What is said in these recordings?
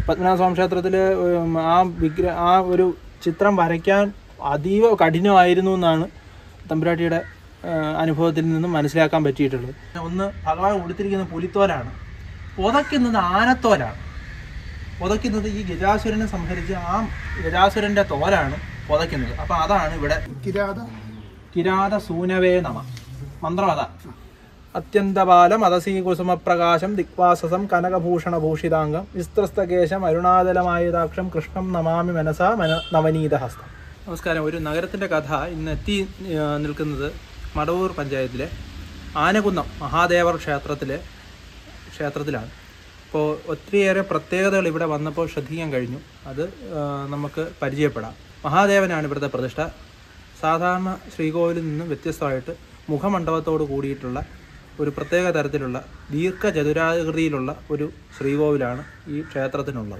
പത്മനാഭസ്വാമി ക്ഷേത്രത്തിൽ ആ വിഗ്ര ആ ഒരു ചിത്രം വരയ്ക്കാൻ അതീവ കഠിനമായിരുന്നു എന്നാണ് തമ്പുരാട്ടിയുടെ ആ, അനുഭവത്തിൽ നിന്നും മനസ്സിലാക്കാൻ പറ്റിയിട്ടുള്ളത് ഒന്ന് ഭഗവാൻ ഉടുത്തിരിക്കുന്ന പുലിത്തോലാണ് പുതയ്ക്കുന്നത് ആനത്തോലാണ് പുതയ്ക്കുന്നത് ഈ ഗജാസുരനെ സംഹരിച്ച് ആ ഗജാസുരന്റെ തോലാണ് പുതയ്ക്കുന്നത് അപ്പൊ അതാണ് ഇവിടെ കിരാത കിരാത സൂനവേ നമ മന്ത്രം അതാ അത്യന്തപാലം അതസീ കുസുമപ്രകാശം ദിക്വാസസം കനകഭൂഷണഭൂഷിതാംഗം വിസ്തൃസ്തകേശം അരുണാചലമായുതാക്ഷം കൃഷ്ണം നമാമി മനസാ മന നവനീതഹസ്തം നമസ്കാരം ഒരു നഗരത്തിൻ്റെ കഥ ഇന്ന് എത്തി ആ, നിൽക്കുന്നത് മടവൂർ പഞ്ചായത്തിലെ ആനകുന്നം മഹാദേവർ ക്ഷേത്രത്തിലെ ക്ഷേത്രത്തിലാണ് അപ്പോൾ ഒത്തിരിയേറെ പ്രത്യേകതകൾ ഇവിടെ വന്നപ്പോൾ ശ്രദ്ധിക്കാൻ കഴിഞ്ഞു അത് ആ, നമുക്ക് പരിചയപ്പെടാം മഹാദേവനാണ് ഇവിടുത്തെ പ്രതിഷ്ഠ സാധാരണ ശ്രീകോവിലിൽ നിന്നും വ്യത്യസ്തമായിട്ട് മുഖമണ്ഡപത്തോട് കൂടിയിട്ടുള്ള ഒരു പ്രത്യേക തരത്തിലുള്ള ദീർഘചതുരാകൃതിയിലുള്ള ഒരു ശ്രീകോവിലാണ് ഈ ക്ഷേത്രത്തിനുള്ളത്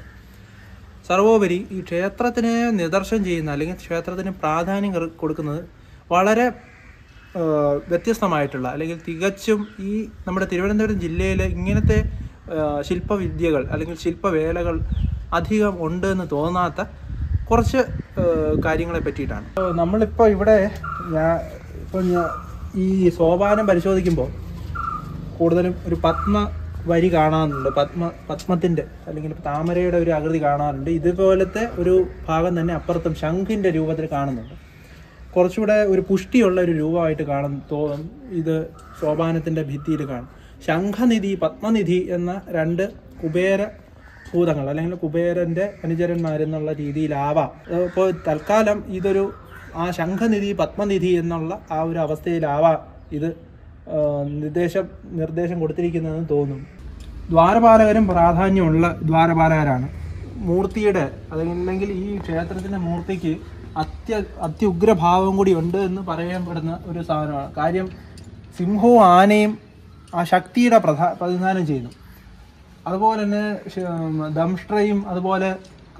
സർവോപരി ഈ ക്ഷേത്രത്തിനെ നിദർശനം ചെയ്യുന്ന അല്ലെങ്കിൽ ക്ഷേത്രത്തിന് പ്രാധാന്യം കർ- കൊടുക്കുന്നത് വളരെ ആ, വ്യത്യസ്തമായിട്ടുള്ള അല്ലെങ്കിൽ തികച്ചും ഈ നമ്മുടെ തിരുവനന്തപുരം ജില്ലയിൽ ഇങ്ങനത്തെ ആ, ശില്പവിദ്യകൾ അല്ലെങ്കിൽ ശില്പവേലകൾ അധികം ഉണ്ട് എന്ന് തോന്നാത്ത കുറച്ച് ആ, കാര്യങ്ങളെ പറ്റിയിട്ടാണ് അപ്പോൾ നമ്മളിപ്പോൾ ഇവിടെ ഞാൻ ഇപ്പോൾ ഞാൻ ഈ സോപാനം പരിശോധിക്കുമ്പോൾ കൂടുതലും ഒരു പത്മ വരി കാണാറുണ്ട് പത്മ പത്മത്തിൻ്റെ അല്ലെങ്കിൽ താമരയുടെ ഒരു ആകൃതി കാണാറുണ്ട് ഇതുപോലത്തെ ഒരു ഭാഗം തന്നെ അപ്പുറത്തും ശംഖിൻ്റെ രൂപത്തിൽ കാണുന്നുണ്ട് കുറച്ചുകൂടെ ഒരു പുഷ്ടിയുള്ള ഒരു രൂപമായിട്ട് കാണും തോ ഇത് സോപാനത്തിൻ്റെ ഭിത്തിയിൽ കാണും ശംഖനിധി പത്മനിധി എന്ന രണ്ട് കുബേര ഭൂതങ്ങൾ അല്ലെങ്കിൽ കുബേരൻ്റെ അനുചരന്മാരെന്നുള്ള രീതിയിലാവാം അപ്പോൾ തൽക്കാലം ഇതൊരു ആ ശംഖനിധി പത്മനിധി എന്നുള്ള ആ ഒരു അവസ്ഥയിലാവാം ഇത് ആ, നിർദ്ദേശം നിർദ്ദേശം കൊടുത്തിരിക്കുന്നതെന്ന് തോന്നുന്നു ദ്വാരപാലകരും പ്രാധാന്യമുള്ള ദ്വാരപാലകരാണ് മൂർത്തിയുടെ അതല്ലെങ്കിൽ ഈ ക്ഷേത്രത്തിൻ്റെ മൂർത്തിക്ക് അത്യ അത്യുഗ്രഭാവം കൂടി ഉണ്ട് എന്ന് പറയപ്പെടുന്ന ഒരു സാധനമാണ് കാര്യം സിംഹവും ആനയും ആ ശക്തിയുടെ പ്രധാ പ്രതിനിധാനം ചെയ്യുന്നു അതുപോലെ തന്നെ ശ- ദംഷ്ട്രയും അതുപോലെ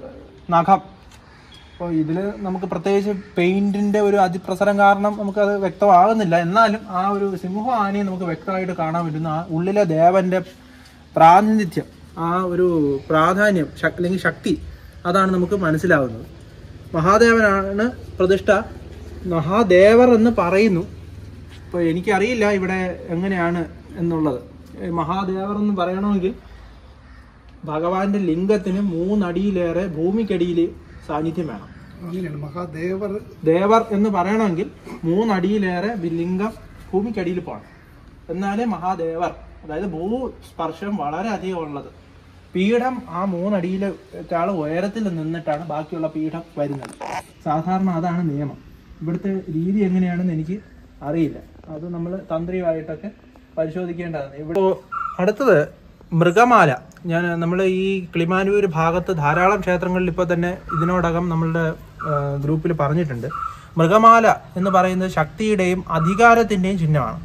നഖം അപ്പോൾ ഇതിൽ നമുക്ക് പ്രത്യേകിച്ച് പെയിന്റിന്റെ ഒരു അതിപ്രസരം കാരണം നമുക്കത് വ്യക്തമാകുന്നില്ല എന്നാലും ആ ഒരു സിംഹ ആനയെ നമുക്ക് വ്യക്തമായിട്ട് കാണാൻ പറ്റുന്ന ആ ഉള്ളിലെ ദേവന്റെ പ്രാതിനിധ്യം ആ ഒരു പ്രാധാന്യം ശ- അല്ലെങ്കിൽ ശക്തി അതാണ് നമുക്ക് മനസ്സിലാവുന്നത് മഹാദേവനാണ് പ്രതിഷ്ഠ മഹാദേവർ എന്ന് പറയുന്നു ഇപ്പോൾ എനിക്കറിയില്ല ഇവിടെ എങ്ങനെയാണ് എന്നുള്ളത് ഈ മഹാദേവർ എന്ന് പറയണമെങ്കിൽ ഭഗവാന്റെ ലിംഗത്തിന് മൂന്നടിയിലേറെ ഭൂമിക്കടിയിൽ സാന്നിധ്യം വേണം അങ്ങനെയാണ് മഹാദേവർ ദേവർ എന്ന് പറയണമെങ്കിൽ മൂന്നടിയിലേറെ വി- ലിംഗം ഭൂമിക്കടിയിൽ പോകണം എന്നാലേ മഹാദേവർ അതായത് ഭൂസ്പർശം വളരെ അധികം ഉള്ളത് പീഠം ആ മൂന്നടിയിലേക്കാൾ ഉയരത്തിൽ നിന്നിട്ടാണ് ബാക്കിയുള്ള പീഠം വരുന്നത് സാധാരണ അതാണ് നിയമം ഇവിടുത്തെ രീതി എങ്ങനെയാണെന്ന് എനിക്ക് അറിയില്ല അത് നമ്മൾ തന്ത്രിയുമായിട്ടൊക്കെ പരിശോധിക്കേണ്ടതാണ് ഇവിടെ അടുത്തത് മൃഗമാല ഞാൻ നമ്മൾ ഈ കിളിമാനൂർ ഭാഗത്ത് ധാരാളം ക്ഷേത്രങ്ങളിൽ ഇപ്പോൾ തന്നെ ഇതിനോടകം നമ്മളുടെ ഗ്രൂപ്പിൽ പറഞ്ഞിട്ടുണ്ട് മൃഗമാല എന്ന് പറയുന്നത് ശക്തിയുടെയും അധികാരത്തിൻ്റെയും ചിഹ്നമാണ്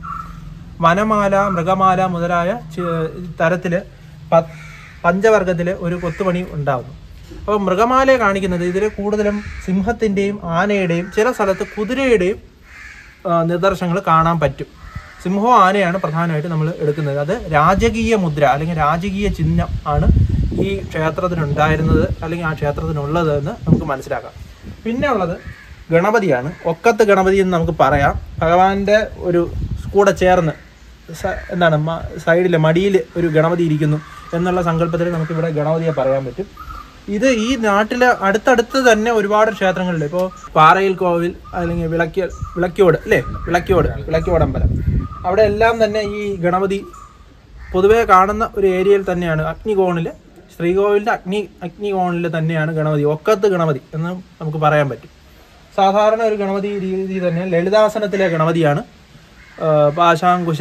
വനമാല മൃഗമാല മുതലായ ചി- തരത്തില് പ- പഞ്ചവർഗത്തില് ഒരു കൊത്തുപണി ഉണ്ടാകുന്നു അപ്പോൾ മൃഗമാലയെ കാണിക്കുന്നത് ഇതിൽ കൂടുതലും സിംഹത്തിൻ്റെയും ആനയുടെയും ചില സ്ഥലത്ത് കുതിരയുടെയും നിദർശനങ്ങൾ കാണാൻ പറ്റും സിംഹവും ആനയാണ് പ്രധാനമായിട്ട് നമ്മൾ എടുക്കുന്നത് അത് രാജകീയ മുദ്ര അല്ലെങ്കിൽ രാജകീയ ചിഹ്നം ആണ് ഈ ക്ഷേത്രത്തിനുണ്ടായിരുന്നത് അല്ലെങ്കിൽ ആ ക്ഷേത്രത്തിനുള്ളത് എന്ന് നമുക്ക് മനസ്സിലാക്കാം പിന്നെ ഉള്ളത് ഗണപതിയാണ് ഒക്കത്ത് ഗണപതി എന്ന് നമുക്ക് പറയാം ഭഗവാന്റെ ഒരു കൂടെ ചേർന്ന് സ- എന്താണ് സൈഡിൽ മടിയിൽ ഒരു ഗണപതി ഇരിക്കുന്നു എന്നുള്ള സങ്കല്പത്തിൽ നമുക്ക് ഇവിടെ ഗണപതിയെ പറയാൻ പറ്റും ഇത് ഈ നാട്ടിലെ അടുത്തടുത്ത് തന്നെ ഒരുപാട് ക്ഷേത്രങ്ങളുണ്ട് ഇപ്പോൾ പാറയിൽ കോവിൽ അല്ലെങ്കിൽ വിളക്കിയ വിളക്കിയോട് അല്ലേ വിളക്കിയോട് വിളക്കിയോട് അമ്പലം അവിടെ എല്ലാം തന്നെ ഈ ഗണപതി പൊതുവെ കാണുന്ന ഒരു ഏരിയയിൽ തന്നെയാണ് അഗ്നികോണിൽ ശ്രീകോവിലിന്റെ അഗ്നി അഗ്നികോണിൽ തന്നെയാണ് ഗണപതി ഒക്കത്ത് ഗണപതി എന്ന് നമുക്ക് പറയാൻ പറ്റും സാധാരണ ഒരു ഗണപതി രീതി തന്നെ ലളിതാസനത്തിലെ ഗണപതിയാണ് ആ, പാശാങ്കുശ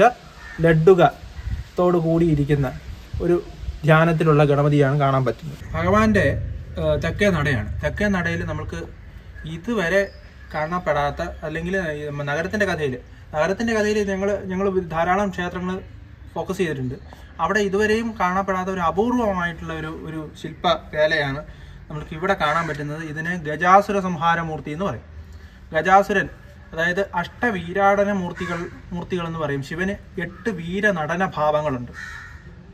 ലഡ്ഡുകത്തോടു കൂടിയിരിക്കുന്ന ഒരു ധ്യാനത്തിലുള്ള ഗണപതിയാണ് കാണാൻ പറ്റുന്നത് ഭഗവാന്റെ ആ, തെക്കേ നടയാണ് തെക്കേ നടയിൽ നമുക്ക് ഇതുവരെ കാണപ്പെടാത്ത അല്ലെങ്കിൽ ഈ നഗരത്തിന്റെ കഥയിൽ നഗരത്തിന്റെ കഥയിൽ ഞങ്ങൾ ഞങ്ങൾ ധാരാളം ക്ഷേത്രങ്ങൾ ഫോക്കസ് ചെയ്തിട്ടുണ്ട് അവിടെ ഇതുവരെയും കാണപ്പെടാത്ത ഒരു അപൂർവമായിട്ടുള്ള ഒരു ഒരു ശില്പ വേലയാണ് നമ്മൾക്ക് ഇവിടെ കാണാൻ പറ്റുന്നത് ഇതിനെ ഗജാസുര സംഹാരമൂർത്തി എന്ന് പറയും ഗജാസുരൻ അതായത് അഷ്ടവീരാടന മൂർത്തികൾ മൂർത്തികൾ എന്ന് പറയും ശിവന് എട്ട് വീര നടന ഭാവങ്ങളുണ്ട്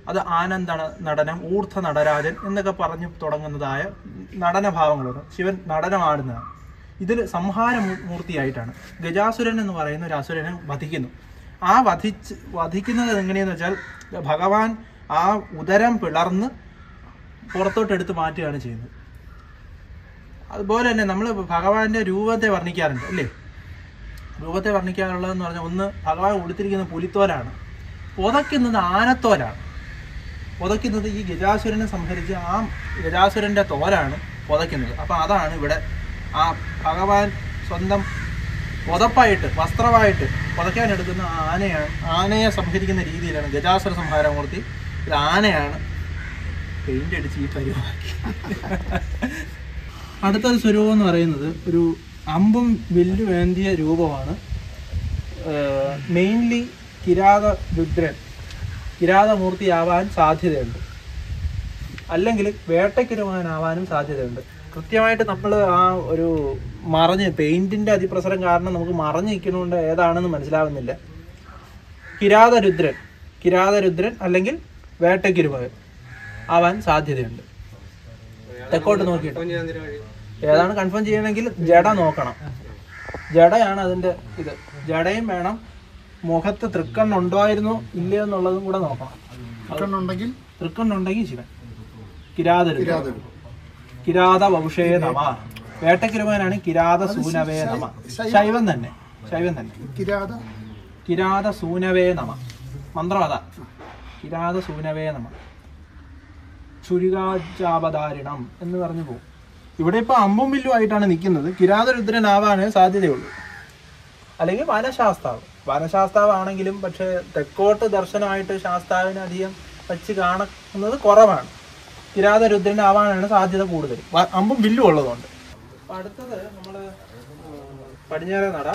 അത് ആനന്ദ നടനം ഊർധ നടരാജൻ എന്നൊക്കെ പറഞ്ഞു തുടങ്ങുന്നതായ നടനഭാവങ്ങളുണ്ട് ശിവൻ നടനമാടുന്നതാണ് ഇതിൽ സംഹാര മൂ- മൂർത്തിയായിട്ടാണ് ഗജാസുരൻ എന്ന് പറയുന്ന ഒരു അസുരനെ വധിക്കുന്നു ആ വധിച്ച് വധിക്കുന്നത് എങ്ങനെയെന്ന് വെച്ചാൽ ഭഗവാൻ ആ ഉദരം പിളർന്ന് പുറത്തോട്ട് എടുത്ത് മാറ്റുകയാണ് ചെയ്യുന്നത് അതുപോലെ തന്നെ നമ്മൾ ഭഗവാന്റെ രൂപത്തെ വർണ്ണിക്കാറുണ്ട് അല്ലേ രൂപത്തെ വർണ്ണിക്കാറുള്ളതെന്ന് പറഞ്ഞാൽ ഒന്ന് ഭഗവാൻ ഉടുത്തിരിക്കുന്ന പുലിത്തോലാണ് പുതയ്ക്കുന്നത് ആനത്തോലാണ് പുതയ്ക്കുന്നത് ഈ ഗജാസുരനെ സംഹരിച്ച് ആ ഗജാസുരന്റെ തോലാണ് പുതയ്ക്കുന്നത് അപ്പൊ അതാണ് ഇവിടെ ആ ഭഗവാൻ സ്വന്തം പുതപ്പായിട്ട് വസ്ത്രമായിട്ട് പുതയ്ക്കാൻ എടുക്കുന്ന ആ ആനയാണ് ആനയെ സംഹരിക്കുന്ന രീതിയിലാണ് ഗജാസുര സംഹാരമൂർത്തി ഇത് ആനയാണ് പെയിന്റ് അടിച്ച് ഈ പരിവാക്കി അടുത്തൊരു സ്വരൂപം എന്ന് പറയുന്നത് ഒരു അമ്പും വില്ലും ഏന്തിയ രൂപമാണ് മെയിൻലി കിരാത രുദ്രൻ കിരാതമൂർത്തിയാവാൻ സാധ്യതയുണ്ട് അല്ലെങ്കിൽ വേട്ടയ്ക്കൊരുവാനാവാനും സാധ്യതയുണ്ട് കൃത്യമായിട്ട് നമ്മൾ ആ ഒരു മറഞ്ഞ് പെയിന്റിന്റെ അതിപ്രസരം കാരണം നമുക്ക് മറഞ്ഞു നിൽക്കുന്നതുകൊണ്ട് ഏതാണെന്ന് മനസ്സിലാവുന്നില്ല കിരാതരുദ്രൻ കിരാതരുദ്രൻ അല്ലെങ്കിൽ വേട്ടയ്ക്കൊരുമകൻ ആവാൻ സാധ്യതയുണ്ട് തെക്കോട്ട് നോക്കിയിട്ട് ഏതാണ് കൺഫേം ചെയ്യണമെങ്കിൽ ജട നോക്കണം ജടയാണ് അതിന്റെ ഇത് ജടയും വേണം മുഖത്ത് തൃക്കണ്ണുണ്ടായിരുന്നോ ഇല്ലയോ എന്നുള്ളതും കൂടെ നോക്കണം ഉണ്ടെങ്കിൽ തൃക്കണ്ണുണ്ടെങ്കിൽ ശിവൻ കിരാതരു കിരാത വംശേ നമ വേട്ടക്കിരുമാനാണ് കിരാത സൂനവേ നമ ശൈവം തന്നെ ശൈവം തന്നെ കിരാത കിരാത സൂനവേ നമ മന്ത്രം അതാ കിരാത സൂനവേ നമ ചുരികാചാപധാരിണം എന്ന് പറഞ്ഞു പോകും ഇവിടെ ഇപ്പൊ അമ്പും വില്ലും ആയിട്ടാണ് നിൽക്കുന്നത് കിരാതരുദ്രനാവാനേ സാധ്യതയുള്ളൂ അല്ലെങ്കിൽ വനശാസ്താവ് വനശാസ്താവ് ആണെങ്കിലും പക്ഷേ തെക്കോട്ട് ദർശനമായിട്ട് ശാസ്താവിനെ അധികം വെച്ച് കാണുന്നത് കുറവാണ് കിരാതരുദ്രനാവാനാണ് സാധ്യത കൂടുതൽ വ- അമ്പും വില്ലും ഉള്ളതുകൊണ്ട് അപ്പൊ അടുത്തത് നമ്മള് പടിഞ്ഞാറേ നട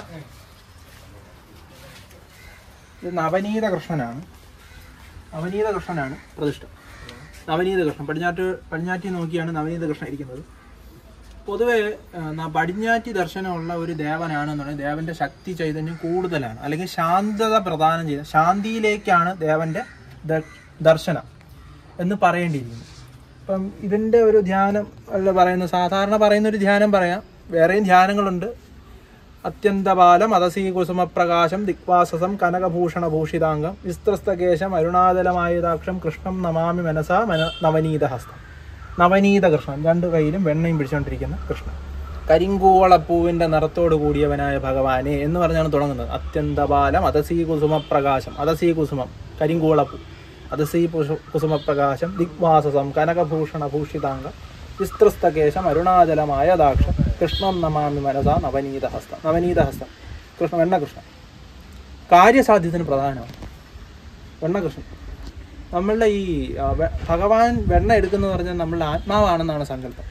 ഇത് നവനീത കൃഷ്ണനാണ് നവനീത കൃഷ്ണനാണ് പ്രതിഷ്ഠ നവനീത കൃഷ്ണൻ പടിഞ്ഞാറ്റ് പടിഞ്ഞാറ്റി നോക്കിയാണ് നവനീത കൃഷ്ണൻ ഇരിക്കുന്നത് പൊതുവെ ആ, ന- പടിഞ്ഞാറ്റി ദർശനമുള്ള ഒരു ദേവനാണെന്നുണ്ടെങ്കിൽ ദേവന്റെ ശക്തി ചൈതന്യം കൂടുതലാണ് അല്ലെങ്കിൽ ശാന്തത പ്രദാനം ചെയ്യുന്ന ശാന്തിയിലേക്കാണ് ദേവന്റെ ദ- ദർശനം എന്ന് പറയേണ്ടിയിരിക്കുന്നു അപ്പം ഇതിന്റെ ഒരു ധ്യാനം അല്ല പറയുന്നത് സാധാരണ പറയുന്ന ഒരു ധ്യാനം പറയാം വേറെയും ധ്യാനങ്ങളുണ്ട് അത്യന്തബാലം അതസീ കുസുമപ്രകാശം ദിക്വാസസം കനകഭൂഷണ ഭൂഷിതാംഗം വിസ്ത്രസ്തകേശം അരുണാചലമായുതാക്ഷം കൃഷ്ണം നമാമി മനസാ മന നവനീത ഹസ്തം നവനീത കൃഷ്ണൻ രണ്ട് കയ്യിലും വെണ്ണയും പിടിച്ചുകൊണ്ടിരിക്കുന്ന കൃഷ്ണൻ കരിങ്കൂവളപ്പൂവിന്റെ നിറത്തോട് കൂടിയവനായ ഭഗവാനെ എന്ന് പറഞ്ഞാണ് തുടങ്ങുന്നത് അത്യന്തബാലം അതസീ കുസുമപ്രകാശം അതസീ കുസുമം കരിങ്കൂവളപ്പൂ അതസീ പുഷ- കുസുമപ്രകാശം ദിഗ്വാസസം കനകഭൂഷണ ഭൂഷിതാംഗം വിസ്തൃസ്തകേശം അരുണാചലമായ ദാക്ഷം കൃഷ്ണം നമാമി മനസ നവനീത ഹസ്തം നവനീത ഹസ്തം കൃഷ്ണ വെണ്ണകൃഷ്ണൻ കാര്യസാധ്യത്തിന് പ്രധാനമാണ് വെണ്ണകൃഷ്ണൻ നമ്മളുടെ ഈ ആ, വെ- ഭഗവാൻ വെണ്ണ എടുക്കുന്നു പറഞ്ഞാൽ നമ്മളുടെ ആത്മാവാണെന്നാണ് സങ്കല്പം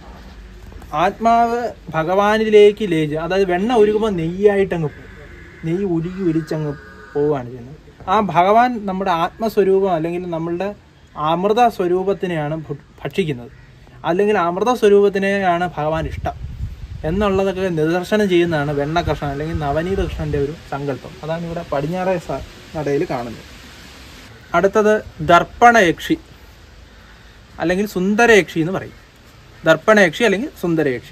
ആത്മാവ് ഭഗവാനിലേക്ക് ലയിച്ച് അതായത് വെണ്ണ ഉരുകുമ്പോൾ നെയ്യായിട്ടങ്ങ് പോകും നെയ്യ് ഉരുകി ഉരിച്ചങ്ങ് പോവുകയാണ് ചെയ്യുന്നത് ആ ഭഗവാൻ നമ്മുടെ ആത്മസ്വരൂപം അല്ലെങ്കിൽ നമ്മളുടെ അമൃത സ്വരൂപത്തിനെയാണ് ഭു- ഭക്ഷിക്കുന്നത് അല്ലെങ്കിൽ അമൃത സ്വരൂപത്തിനെയാണ് ഭഗവാൻ ഇഷ്ടം എന്നുള്ളതൊക്കെ നിദർശനം ചെയ്യുന്നതാണ് വെണ്ണ കൃഷ്ണൻ അല്ലെങ്കിൽ നവനീത കൃഷ്ണന്റെ ഒരു സങ്കല്പം അതാണ് ഇവിടെ പടിഞ്ഞാറേ സ- നടയിൽ കാണുന്നത് അടുത്തത് ദർപ്പണയക്ഷി അല്ലെങ്കിൽ സുന്ദരയക്ഷി എന്ന് പറയും ദർപ്പണയക്ഷി അല്ലെങ്കിൽ സുന്ദരയക്ഷി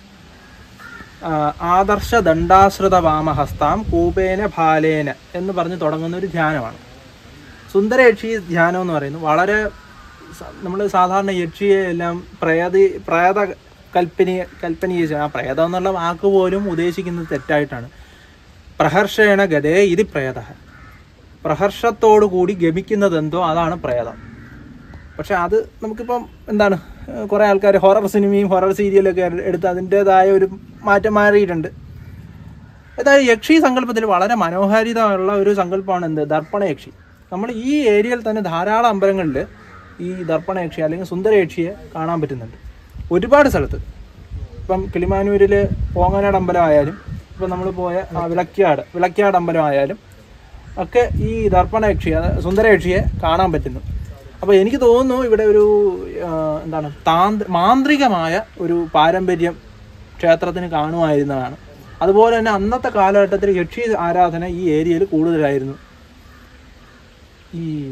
ആ, ആദർശ ദണ്ഡാശ്രിത വാമഹസ്താം കൂപേന ഭാലേന എന്ന് പറഞ്ഞ് തുടങ്ങുന്ന ഒരു ധ്യാനമാണ് സുന്ദരയക്ഷി ധ്യാനം എന്ന് പറയുന്നത് വളരെ നമ്മൾ സാധാരണ യക്ഷിയെ എല്ലാം പ്രേതി പ്രേത കൽപ്പനീയ കൽപ്പനീയ ആ പ്രേതം എന്നുള്ള വാക്ക് പോലും ഉദ്ദേശിക്കുന്നത് തെറ്റായിട്ടാണ് പ്രഹർഷേണ ഗതേ ഇത് പ്രേത പ്രഹർഷത്തോടു കൂടി ഗമിക്കുന്നത് എന്തോ അതാണ് പ്രേതം പക്ഷെ അത് നമുക്കിപ്പം എന്താണ് ഏഹ് കുറേ ആൾക്കാർ ഹൊറർ സിനിമയും ഹൊറർ സീരിയലൊക്കെ എടുത്ത് അതിൻ്റെതായ ഒരു മാറ്റം മാറിയിട്ടുണ്ട് അതായത് യക്ഷി സങ്കല്പത്തിൽ വളരെ മനോഹാരിതയുള്ള ഒരു സങ്കല്പമാണ് എന്ത് ദർപ്പണ യക്ഷി നമ്മൾ ഈ ഏരിയയിൽ തന്നെ ധാരാളം അമ്പലങ്ങളിൽ ഈ ദർപ്പണ യക്ഷി അല്ലെങ്കിൽ സുന്ദര യക്ഷിയെ കാണാൻ പറ്റുന്നുണ്ട് ഒരുപാട് സ്ഥലത്ത് ഇപ്പം കിളിമാനൂരിൽ പോങ്ങനാട് അമ്പലമായാലും ഇപ്പം നമ്മൾ പോയ ആ വിളക്കാട് വിളക്കാട് അമ്പലമായാലും ഒക്കെ ഈ ദർപ്പണ യക്ഷി അതായത് സുന്ദര യക്ഷിയെ കാണാൻ പറ്റുന്നു അപ്പോൾ എനിക്ക് തോന്നുന്നു ഇവിടെ ഒരു ആ, എന്താണ് താന്ത്ര മാന്ത്രികമായ ഒരു പാരമ്പര്യം ക്ഷേത്രത്തിന് കാണുമായിരുന്നതാണ് അതുപോലെ തന്നെ അന്നത്തെ കാലഘട്ടത്തിൽ യക്ഷി ആരാധന ഈ ഏരിയയിൽ കൂടുതലായിരുന്നു ഈ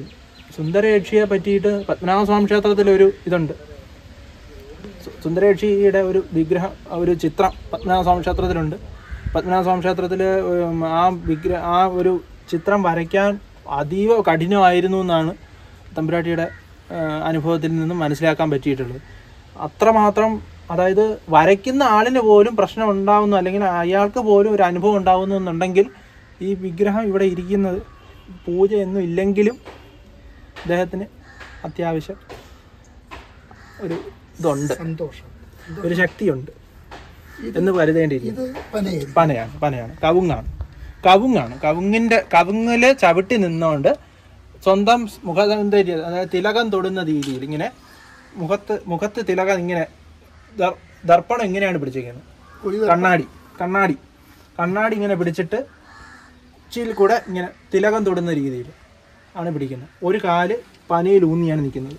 സുന്ദരയക്ഷിയെ പറ്റിയിട്ട് പത്മനാഭസ്വാമി ക്ഷേത്രത്തിൽ ഒരു ഇതുണ്ട് സു- സുന്ദരയക്ഷിയുടെ ഒരു വിഗ്രഹം ഒരു ചിത്രം പത്മനാഭസ്വാമി ക്ഷേത്രത്തിലുണ്ട് പത്മനാഭസ്വാമി ക്ഷേത്രത്തിൽ ആ വിഗ്രഹ ആ ഒരു ചിത്രം വരയ്ക്കാൻ അതീവ കഠിനമായിരുന്നു എന്നാണ് തമ്പുരാട്ടിയുടെ ആ, അനുഭവത്തിൽ നിന്നും മനസ്സിലാക്കാൻ പറ്റിയിട്ടുള്ളത് അത്രമാത്രം അതായത് വരയ്ക്കുന്ന ആളിന് പോലും പ്രശ്നം ഉണ്ടാവുന്നു അല്ലെങ്കിൽ അയാൾക്ക് പോലും ഒരു അനുഭവം ഉണ്ടാവുന്നു എന്നുണ്ടെങ്കിൽ ഈ വിഗ്രഹം ഇവിടെ ഇരിക്കുന്നത് പൂജയൊന്നും ഇല്ലെങ്കിലും അദ്ദേഹത്തിന് അത്യാവശ്യം ഒരു ഇതുണ്ട് സന്തോഷം ഒരു ശക്തിയുണ്ട് എന്ന് കരുതേണ്ടിയിരിക്കുന്നു ഇത് പനയിൽ പനയാണ് പനയാണ് കവുങ്ങാണ് കവുങ്ങാണ് കവുങ്ങിന്റെ കവുങ്ങില് ചവിട്ടി നിന്നുകൊണ്ട് സ്വന്തം മുഖസൗന്ദര്യം അതായത് തിലകം തൊടുന്ന രീതിയിൽ ഇങ്ങനെ മുഖത്ത് മുഖത്ത് തിലകം ഇങ്ങനെ ദർ- ദർപ്പണം ഇങ്ങനെയാണ് പിടിച്ചിരിക്കുന്നത് ഒരു കണ്ണാടി കണ്ണാടി കണ്ണാടി ഇങ്ങനെ പിടിച്ചിട്ട് ഉച്ചിയിൽ കൂടെ ഇങ്ങനെ തിലകം തൊടുന്ന രീതിയിൽ ആണ് പിടിക്കുന്നത് ഒരു കാല് പനയിൽ ഊന്നിയാണ് നിൽക്കുന്നത്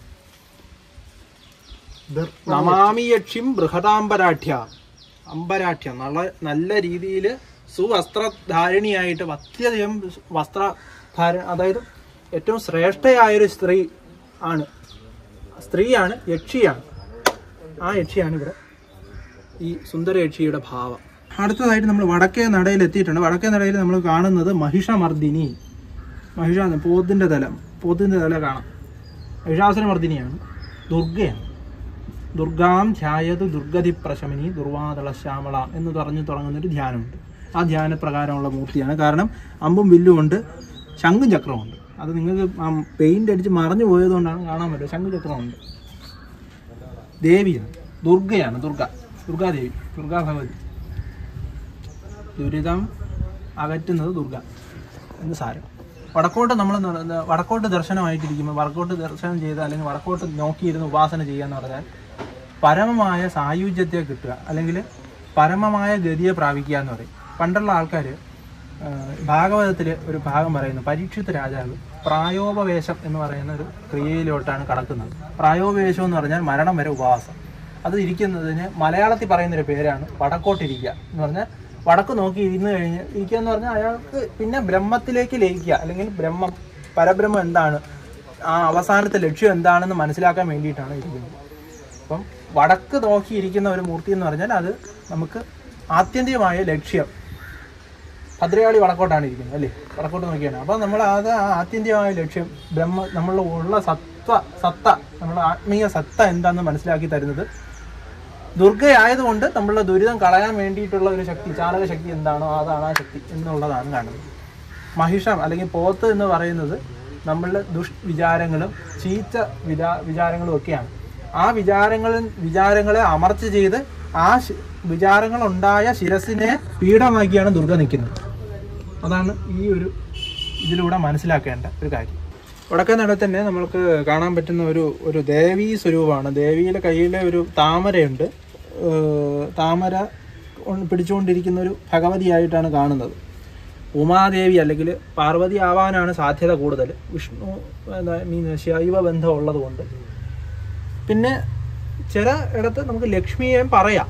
ദർപ്പ നമാമി യക്ഷിം ബൃഹദാംബരാഠ്യ അമ്പരാഠ്യ നല്ല നല്ല രീതിയിൽ സുവസ്ത്രധാരിണിയായിട്ട് അത്യധികം വസ്ത്രധാര അതായത് ഏറ്റവും ശ്രേഷ്ഠയായൊരു സ്ത്രീ ആണ് സ്ത്രീയാണ് യക്ഷിയാണ് ആ യക്ഷിയാണ് ഇവിടെ ഈ സുന്ദര യക്ഷിയുടെ ഭാവം അടുത്തതായിട്ട് നമ്മൾ വടക്കേ നടയിൽ എത്തിയിട്ടുണ്ട് വടക്കേ നടയിൽ നമ്മൾ കാണുന്നത് മഹിഷമർദിനി മഹിഷ പോത്തിന്റെ തല പോത്തിന്റെ തല കാണാം മഹിഷാസുരമർദിനിയാണ് ദുർഗയാണ് ദുർഗാം ധ്യായത് ദുർഗതി പ്രശമനി ദുർവാതള ശ്യാമള എന്ന് പറഞ്ഞു തുടങ്ങുന്ന ഒരു ധ്യാനമുണ്ട് ആ ധ്യാനപ്രകാരമുള്ള മൂർത്തിയാണ് കാരണം അമ്പും വില്ലും ഉണ്ട് ശംഖും ചക്രമുണ്ട് അത് നിങ്ങൾക്ക് പെയിന്റ് അടിച്ച് മറഞ്ഞു പോയതുകൊണ്ടാണ് കാണാൻ പറ്റുക ശംഖും ചക്രമുണ്ട് ദേവിയാണ് ദുർഗയാണ് ദുർഗ ദുർഗാദേവി ദുർഗാ ഭഗവതി ദുരിതം അകറ്റുന്നത് ദുർഗ എന്ന് സാരം വടക്കോട്ട് നമ്മൾ വടക്കോട്ട് ദർശനമായിട്ടിരിക്കുമ്പോൾ വടക്കോട്ട് ദർശനം ചെയ്ത് അല്ലെങ്കിൽ വടക്കോട്ട് നോക്കിയിരുന്ന് ഉപാസന ചെയ്യുക എന്ന് പറഞ്ഞാൽ പരമമായ സായുജ്യത്തെ കിട്ടുക അല്ലെങ്കിൽ പരമമായ ഗതിയെ പ്രാപിക്കുക എന്ന് പറയും പണ്ടുള്ള ആൾക്കാർ ഭാഗവതത്തിൽ ഒരു ഭാഗം പറയുന്നു പരീക്ഷിത് രാജാവ് പ്രായോപവേശം എന്ന് പറയുന്ന ഒരു ക്രിയയിലോട്ടാണ് കടക്കുന്നത് പ്രായോപവേശം എന്ന് പറഞ്ഞാൽ മരണം വരെ ഉപവാസം അത് ഇരിക്കുന്നതിന് മലയാളത്തിൽ പറയുന്നൊരു പേരാണ് വടക്കോട്ടിരിക്കുക എന്ന് പറഞ്ഞാൽ വടക്ക് നോക്കി ഇരുന്ന് കഴിഞ്ഞ് ഇരിക്കുക എന്ന് പറഞ്ഞാൽ അയാൾക്ക് പിന്നെ ബ്രഹ്മത്തിലേക്ക് ലയിക്കുക അല്ലെങ്കിൽ ബ്രഹ്മം പരബ്രഹ്മം എന്താണ് ആ അവസാനത്തെ ലക്ഷ്യം എന്താണെന്ന് മനസ്സിലാക്കാൻ വേണ്ടിയിട്ടാണ് ഇരിക്കുന്നത് അപ്പം വടക്ക് നോക്കിയിരിക്കുന്ന ഒരു മൂർത്തി എന്ന് പറഞ്ഞാൽ അത് നമുക്ക് ആത്യന്തികമായ ലക്ഷ്യം ഭദ്രകാളി വടക്കോട്ടാണ് ഇരിക്കുന്നത് അല്ലേ വടക്കോട്ട് നോക്കിയാണ് അപ്പോൾ നമ്മൾ അത് ആ ആത്യന്തികമായ ലക്ഷ്യം ബ്രഹ്മ നമ്മളുടെ ഉള്ള സത്വ സത്ത നമ്മുടെ ആത്മീയ സത്ത എന്താണെന്ന് മനസ്സിലാക്കി തരുന്നത് ദുർഗയായതുകൊണ്ട് നമ്മളുടെ ദുരിതം കളയാൻ വേണ്ടിയിട്ടുള്ള ഒരു ശക്തി ചാലക ശക്തി എന്താണോ അതാണ് ആ ശക്തി എന്നുള്ളതാണ് കാണുന്നത് മഹിഷം അല്ലെങ്കിൽ പോത്ത് എന്ന് പറയുന്നത് നമ്മളുടെ ദുഷ്വിചാരങ്ങളും ചീത്ത വിചാ വിചാരങ്ങളും ഒക്കെയാണ് ആ വിചാരങ്ങളിൽ വിചാരങ്ങളെ അമർച്ച ചെയ്ത് ആ ശി- വിചാരങ്ങൾ ഉണ്ടായ ശിരസിനെ പീഠമാക്കിയാണ് ദുർഗ നിൽക്കുന്നത് അതാണ് ഈ ഒരു ഇതിലൂടെ മനസ്സിലാക്കേണ്ട ഒരു കാര്യം വടക്കേ നട തന്നെ നമ്മൾക്ക് കാണാൻ പറ്റുന്ന ഒരു ഒരു ദേവീ സ്വരൂപമാണ് ദേവിയുടെ കയ്യിലെ ഒരു താമരയുണ്ട് ഏഹ് താമര കൊണ്ട് പിടിച്ചുകൊണ്ടിരിക്കുന്ന ഒരു ഭഗവതിയായിട്ടാണ് കാണുന്നത് ഉമാദേവി അല്ലെങ്കിൽ പാർവതി ആവാനാണ് സാധ്യത കൂടുതൽ വിഷ്ണു എന്താ മീൻ ശൈവ ബന്ധം ഉള്ളത് കൊണ്ട് പിന്നെ ചില ഇടത്ത് നമുക്ക് ലക്ഷ്മിയെയും പറയാം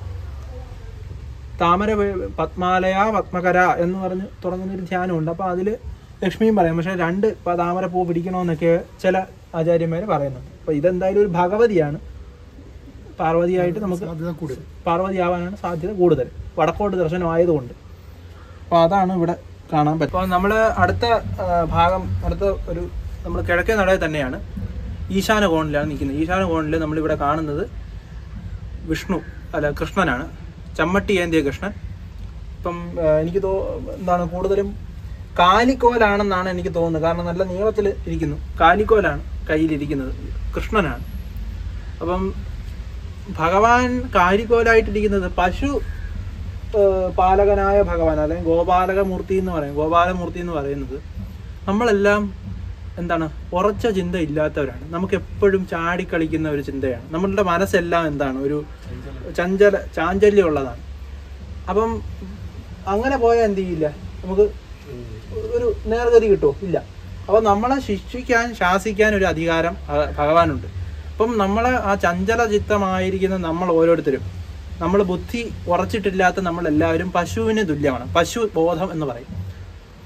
താമര വേ- പത്മാലയ പത്മകര എന്ന് പറഞ്ഞ് തുടങ്ങുന്നൊരു ധ്യാനമുണ്ട് അപ്പോൾ അതിൽ ലക്ഷ്മിയും പറയാം പക്ഷേ രണ്ട് പ- താമര പൂ പിടിക്കണമെന്നൊക്കെ ചില ആചാര്യന്മാർ പറയുന്നുണ്ട് അപ്പോൾ ഇതെന്തായാലും ഒരു ഭഗവതിയാണ് പാർവതിയായിട്ട് നമുക്ക് സാധ്യത കൂടുതൽ പാർവതി ആവാനാണ് സാധ്യത കൂടുതൽ വടക്കോട്ട് ദർശനമായതുകൊണ്ട് അപ്പോൾ അതാണ് ഇവിടെ കാണാൻ പറ്റും അപ്പോൾ നമ്മൾ അടുത്ത ആ, ഭാഗം അടുത്ത ഒരു നമ്മൾ കിഴക്കേ നടയിൽ തന്നെയാണ് ഈശാന കോണിലാണ് നിൽക്കുന്നത് ഈശാന കോണിൽ നമ്മളിവിടെ കാണുന്നത് വിഷ്ണു അല്ല കൃഷ്ണനാണ് ചമ്മട്ടി ഏന്തിയ കൃഷ്ണൻ ഇപ്പം ആ, എനിക്ക് തോ എന്താണ് കൂടുതലും കാലിക്കോലാണെന്നാണ് എനിക്ക് തോന്നുന്നത് കാരണം നല്ല നീളത്തിൽ ഇരിക്കുന്നു കാലിക്കോലാണ് കയ്യിലിരിക്കുന്നത് കൃഷ്ണനാണ് അപ്പം ഭഗവാൻ കാരിക്കോലായിട്ടിരിക്കുന്നത് പശു ഏഹ്, പാലകനായ ഭഗവാൻ അല്ലെങ്കിൽ ഗോപാലകമൂർത്തി എന്ന് പറയും ഗോപാലമൂർത്തി എന്ന് പറയുന്നത് നമ്മളെല്ലാം എന്താണ് ഉറച്ച ചിന്ത ഇല്ലാത്തവരാണ് നമുക്ക് എപ്പോഴും ചാടിക്കളിക്കുന്ന ഒരു ചിന്തയാണ് നമ്മളുടെ മനസ്സെല്ലാം എന്താണ് ഒരു ചഞ്ചല ചാഞ്ചല്യമുള്ളതാണ് അപ്പം അങ്ങനെ പോയാൽ എന്ത് ചെയ്യില്ല നമുക്ക് ഒരു നേർഗതി കിട്ടുമോ ഇല്ല അപ്പം നമ്മളെ ശിക്ഷിക്കാൻ ശാസിക്കാൻ ഒരു അധികാരം ഭ- ഭഗവാനുണ്ട് അപ്പം നമ്മളെ ആ ചഞ്ചല ചിത്തമായിരിക്കുന്ന നമ്മൾ ഓരോരുത്തരും നമ്മൾ ബുദ്ധി ഉറച്ചിട്ടില്ലാത്ത നമ്മൾ എല്ലാവരും പശുവിന് തുല്യമാണ് പശു ബോധം എന്ന് പറയും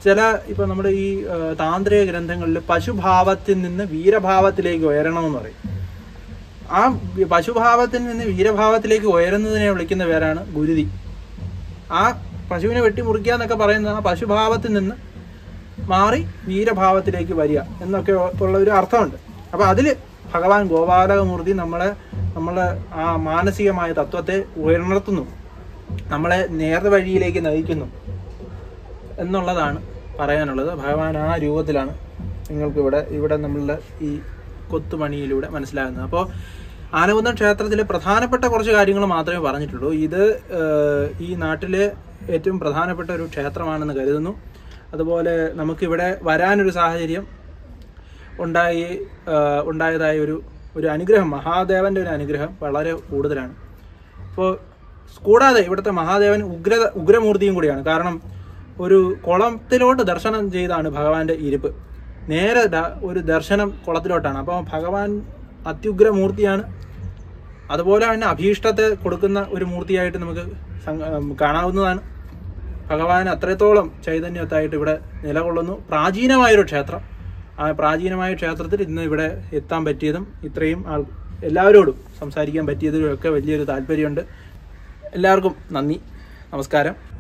ചില ഇപ്പൊ നമ്മുടെ ഈ ആ, താന്ത്രിക ഗ്രന്ഥങ്ങളിൽ പശുഭാവത്തിൽ നിന്ന് വീരഭാവത്തിലേക്ക് ഉയരണമെന്ന് പറയും ആ വി- പശുഭാവത്തിൽ നിന്ന് വീരഭാവത്തിലേക്ക് ഉയരുന്നതിനെ വിളിക്കുന്ന പേരാണ് ഗുരുതി ആ പശുവിനെ വെട്ടി മുറിക്കുക എന്നൊക്കെ പറയുന്നത് ആ പശുഭാവത്തിൽ നിന്ന് മാറി വീരഭാവത്തിലേക്ക് വരിക എന്നൊക്കെ ഉള്ള ഒരു അർത്ഥമുണ്ട് അപ്പൊ അതിൽ ഭഗവാൻ ഗോപാലകമൂർത്തി നമ്മളെ നമ്മളെ ആ മാനസികമായ തത്വത്തെ ഉയർത്തുന്നു നമ്മളെ നേർന്ന വഴിയിലേക്ക് നയിക്കുന്നു എന്നുള്ളതാണ് പറയാനുള്ളത് ഭഗവാൻ ആ രൂപത്തിലാണ് നിങ്ങൾക്ക് ഇവിടെ ഇവിടെ നമ്മളുടെ ഈ കൊത്തുമണിയിലൂടെ മനസ്സിലാകുന്നത് അപ്പോൾ ആനകുന്നം ക്ഷേത്രത്തിലെ പ്രധാനപ്പെട്ട കുറച്ച് കാര്യങ്ങൾ മാത്രമേ പറഞ്ഞിട്ടുള്ളൂ ഇത് ഏഹ്, ഈ നാട്ടിലെ ഏറ്റവും പ്രധാനപ്പെട്ട ഒരു ക്ഷേത്രമാണെന്ന് കരുതുന്നു അതുപോലെ നമുക്കിവിടെ വരാനൊരു സാഹചര്യം ഉണ്ടായി ഏഹ്, ഉണ്ടായതായ ഒരു ഒരു അനുഗ്രഹം മഹാദേവന്റെ ഒരു അനുഗ്രഹം വളരെ കൂടുതലാണ് അപ്പോൾ കൂടാതെ ഇവിടുത്തെ മഹാദേവൻ ഉഗ്ര ഉഗ്രമൂർത്തിയും കൂടിയാണ് കാരണം ഒരു കുളത്തിലോട്ട് ദർശനം ചെയ്താണ് ഭഗവാന്റെ ഇരിപ്പ് നേരെ ദ- ഒരു ദർശനം കുളത്തിലോട്ടാണ് അപ്പോൾ ഭഗവാൻ അത്യുഗ്രമൂർത്തിയാണ് അതുപോലെ തന്നെ അഭീഷ്ടത്തെ കൊടുക്കുന്ന ഒരു മൂർത്തിയായിട്ട് നമുക്ക് സങ്ക- ഉം, കാണാവുന്നതാണ് ഭഗവാൻ അത്രത്തോളം ചൈതന്യത്തായിട്ട് ഇവിടെ നിലകൊള്ളുന്നു പ്രാചീനമായൊരു ക്ഷേത്രം ആ പ്രാചീനമായ ക്ഷേത്രത്തിൽ ഇന്ന് ഇവിടെ എത്താൻ പറ്റിയതും ഇത്രയും ആൾ എല്ലാവരോടും സംസാരിക്കാൻ പറ്റിയതിലും ഒക്കെ വലിയൊരു താല്പര്യമുണ്ട് എല്ലാവർക്കും നന്ദി നമസ്കാരം